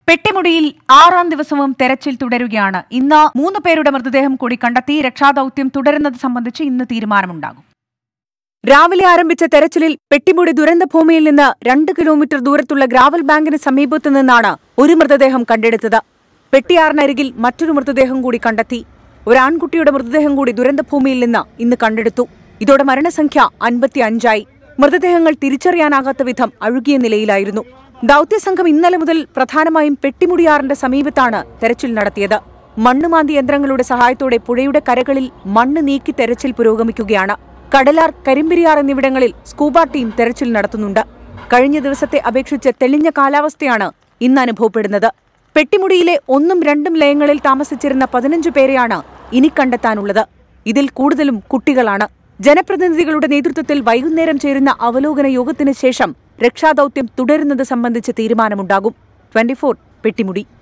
പെട്ടിമുടിയിൽ ആറാം ദിവസവും തെരച്ചിൽ തുടരുകയാണ് ഇന്ന് മൂന്ന് പേരുടെ മൃതദേഹം കൂടി കണ്ടെത്തി രക്ഷാദൌത്യം തുടരുന്നത് സംബന്ധിച്ച് ഇന്ന് തീരുമാനമുണ്ടാകും രാവിലെ ആരംഭിച്ച തെരച്ചിലിൽ പെട്ടിമുടി ദുരന്തഭൂമിയിൽ നിന്ന് രണ്ട് കിലോമീറ്റർ ദൂരത്തുള്ള ഗ്രാവൽ ബാങ്കിന് സമീപത്തു നിന്നാണ് ഒരു മൃതദേഹം കണ്ടെടുത്തത് പെട്ടിയാറിനരികിൽ മറ്റൊരു മൃതദേഹം കൂടി കണ്ടെത്തി ഒരു ആൺകുട്ടിയുടെ മൃതദേഹം കൂടി ദുരന്തഭൂമിയിൽ നിന്ന് ഇന്ന് കണ്ടെടുത്തു ഇതോടെ മരണസംഖ്യ അൻപത്തി അഞ്ചായി മൃതദേഹങ്ങൾ തിരിച്ചറിയാനാകാത്ത വിധം അഴുകിയ നിലയിലായിരുന്നു ദൌത്യസംഘം ഇന്നലെ മുതൽ പ്രധാനമായും പെട്ടിമുടിയാറിന്റെ സമീപത്താണ് തെരച്ചിൽ നടത്തിയത് മണ്ണുമാന്തി യന്ത്രങ്ങളുടെ സഹായത്തോടെ പുഴയുടെ കരകളിൽ മണ്ണ് നീക്കി തെരച്ചിൽ പുരോഗമിക്കുകയാണ് കടലാർ കരിമ്പിരിയാർ എന്നിവിടങ്ങളിൽ സ്കൂബ ടീം തെരച്ചിൽ നടത്തുന്നുണ്ട് കഴിഞ്ഞ ദിവസത്തെ അപേക്ഷിച്ച് തെളിഞ്ഞ കാലാവസ്ഥയാണ് ഇന്ന് അനുഭവപ്പെടുന്നത് പെട്ടിമുടിയിലെ ഒന്നും രണ്ടും ലയങ്ങളിൽ താമസിച്ചിരുന്ന പതിനഞ്ചു പേരെയാണ് ഇനി കണ്ടെത്താനുള്ളത് ഇതിൽ കൂടുതലും കുട്ടികളാണ് ജനപ്രതിനിധികളുടെ നേതൃത്വത്തിൽ വൈകുന്നേരം ചേരുന്ന അവലോകന യോഗത്തിന് ശേഷം രക്ഷാദൌത്യം തുടരുന്നത് സംബന്ധിച്ച് തീരുമാനമുണ്ടാകും ട്വന്റി പെട്ടിമുടി